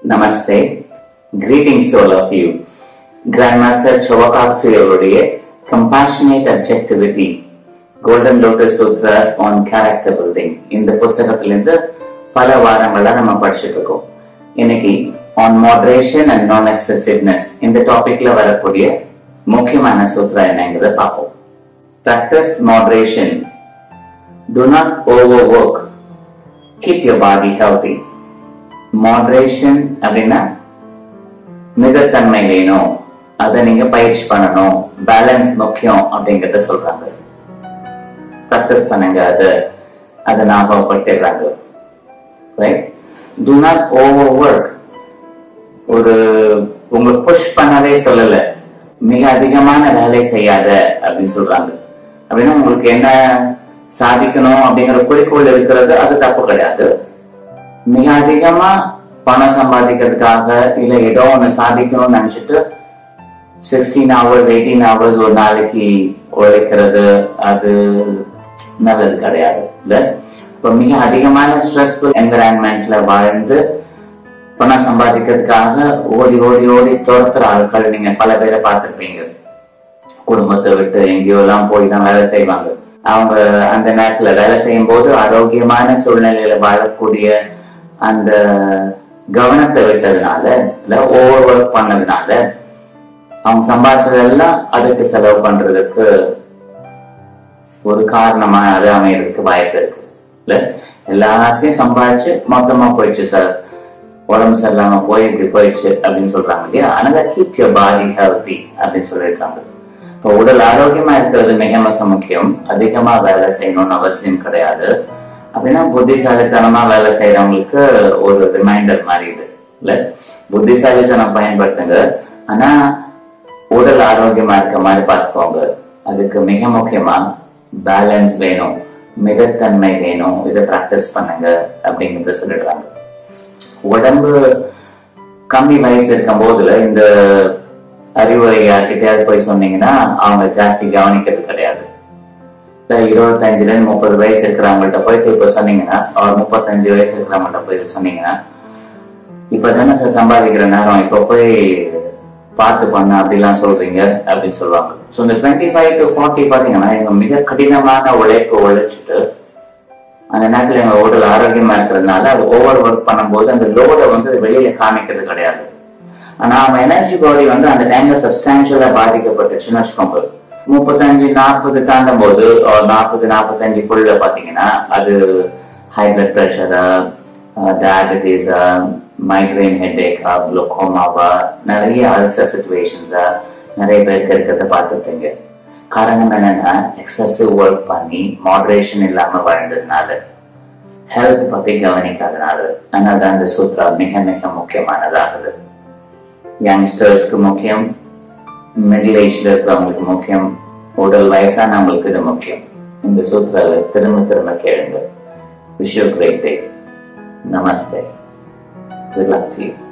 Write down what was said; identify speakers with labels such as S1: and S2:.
S1: Namaste. Greetings to all of you. Grandmaster Chavakatsu அவருடைய Compassionate Objectivity Golden Lotus Sutras on Character Building இந்த புஸ்தகத்திலிருந்து பல வாரங்களா நம்ம படிச்சுட்டு இருக்கோம் இன்னைக்கு on moderation and non-excessiveness இந்த டாபிக்ல வரக்கூடிய முக்கியமான சூத்ரா என்னங்கிறத பார்ப்போம் Practice moderation. Do not overwork. Keep your body healthy. Moderation அப்படின்னா மிதத்தன்மை வேணும் அதை நீங்க பயிற்சி பண்ணணும் பேலன்ஸ் முக்கியம் அப்படிங்கறத சொல்றாங்க ப்ராக்டிஸ் பண்ணுங்க அதை அதை ஞாபகப்படுத்திடுறாங்க right to not over work ஒரு உங்களை புஷ் பண்ணவே சொல்லல மிக அதிகமான வேலை செய்யாத அப்படின்னு சொல்றாங்க அப்படின்னா உங்களுக்கு என்ன சாதிக்கணும் அப்படிங்கிற குறிக்கோள் இருக்கிறது அது தப்பு கிடையாது மிக அதிகமா பணம் சம்பாதிக்கிறதுக்காக இல்ல ஏதோ ஒண்ணு சாதிக்கணும்னு நினைச்சிட்டு சிக்ஸ்டீன் ஹவர்ஸ் எயிட்டீன் ஹவர்ஸ் ஒரு நாளைக்கு உழைக்கிறது அது நல்லது கிடையாது இல்ல இப்ப மிக அதிகமான ஸ்ட்ரெஸ்ஃபுல் என்விரான்மெண்ட்ல வாழ்ந்து பணம் சம்பாதிக்கிறதுக்காக ஓடி ஓடி ஓடி துரத்துற ஆட்கள் நீங்க பல பேரை பார்த்துருப்பீங்க குடும்பத்தை விட்டு எங்கேயோ எல்லாம் போய் தான் வேலை செய்வாங்க அவங்க அந்த நேரத்துல வேலை செய்யும் போது ஆரோக்கியமான சூழ்நிலையில வாழக்கூடிய அந்த கவனத்தை விட்டதுனால இல்ல ஓவர் ஒர்க் பண்ணதுனால அவங்க சம்பாதிச்சதெல்லாம் அதுக்கு செலவு பண்றதுக்கு ஒரு காரணமா அது அமையறதுக்கு வாய்ப்பு இருக்கு இல்ல எல்லாத்தையும் சம்பாதிச்சு மொத்தமா போயிடுச்சு சார் உடம்பு சரியில்லாம போய் இப்படி போயிடுச்சு அப்படின்னு சொல்றாங்க இல்லையா அதனால கீப் யோர் பாடி ஹெல்த்தி அப்படின்னு சொல்லியிருக்காங்க இப்போ உடல் ஆரோக்கியமா இருக்கிறது மிக மிக முக்கியம் அதிகமா வேலை செய்யணும்னு அவசியம் கிடையாது அப்படின்னா புத்திசாலித்தனமா வேலை செய்யறவங்களுக்கு ஒரு ரிமைண்டர் மாதிரி இது இல்ல புத்திசாலித்தனம் பயன்படுத்துங்க ஆனா உடல் ஆரோக்கியமா இருக்க மாதிரி பார்த்துக்கோங்க அதுக்கு மிக முக்கியமா பேலன்ஸ் வேணும் மிதத்தன்மை வேணும் இதை ப்ராக்டிஸ் பண்ணுங்க அப்படிங்கறத சொல்லிடுறாங்க உடம்பு கம்மி வயசு இருக்கும் போதுல இந்த அறிவுரை யார்கிட்டயாவது போய் சொன்னீங்கன்னா அவங்க ஜாஸ்தி கவனிக்கிறது கிடையாது இல்ல இருபத்தஞ்சுல இருந்து முப்பது வயசு இருக்கிறவங்கள்ட்ட போயிட்டு இப்ப சொன்னீங்கன்னா அவர் முப்பத்தஞ்சு வயசு இருக்கிறவங்கள்ட்ட போய் சொன்னீங்கன்னா இப்பதானே சார் சம்பாதிக்கிற நேரம் இப்ப போய் பார்த்து பண்ண அப்படிலாம் சொல்றீங்க அப்படின்னு சொல்லுவாங்க ஸோ இந்த டுவெண்ட்டி ஃபைவ் டு ஃபார்ட்டி பாத்தீங்கன்னா இவங்க மிக கடினமான உழைப்பு உழைச்சிட்டு அந்த நேரத்துல எங்க உடல் ஆரோக்கியமா இருக்கிறதுனால அது ஓவர் ஒர்க் பண்ணும்போது அந்த லோடை வந்து வெளியில காமிக்கிறது கிடையாது ஆனா அவன் எனர்ஜி பாடி வந்து அந்த டைம்ல சப்ஸ்டான்சியலா பாதிக்கப்பட்டுச்சுன்னு வச்சுக்கோங்க முப்பத்தஞ்சு நாற்பது தாண்டும் போது நாற்பது நாற்பத்தஞ்சுக்குள்ள பாத்தீங்கன்னா அது ஹை பிளட் ப்ரெஷரா டயபிட்டிஸா மைக்ரைன் ஹெட்டேக்கா குளோகோமாவா நிறைய அல்சர் சுச்சுவேஷன்ஸா நிறைய பேருக்கு இருக்கிறத பார்த்துருப்பீங்க காரணம் என்னன்னா எக்ஸசிவ் ஒர்க் பண்ணி மாடரேஷன் இல்லாம வாழ்ந்ததுனால ஹெல்த் பத்தி கவனிக்காதனால அதனால தான் இந்த சூத்ரா மிக மிக முக்கியமானதாகுது யங்ஸ்டர்ஸ்க்கு முக்கியம் மிடில் ஏஜ்ல இருக்கிறவங்களுக்கு முக்கியம் உடல் வயசானவங்களுக்கு இது முக்கியம் இந்த சூத்திராவை திரும்ப திரும்ப கேளுங்க விஷ் யூ கிரேட் டே நமஸ்தே குட் லக் டு யூ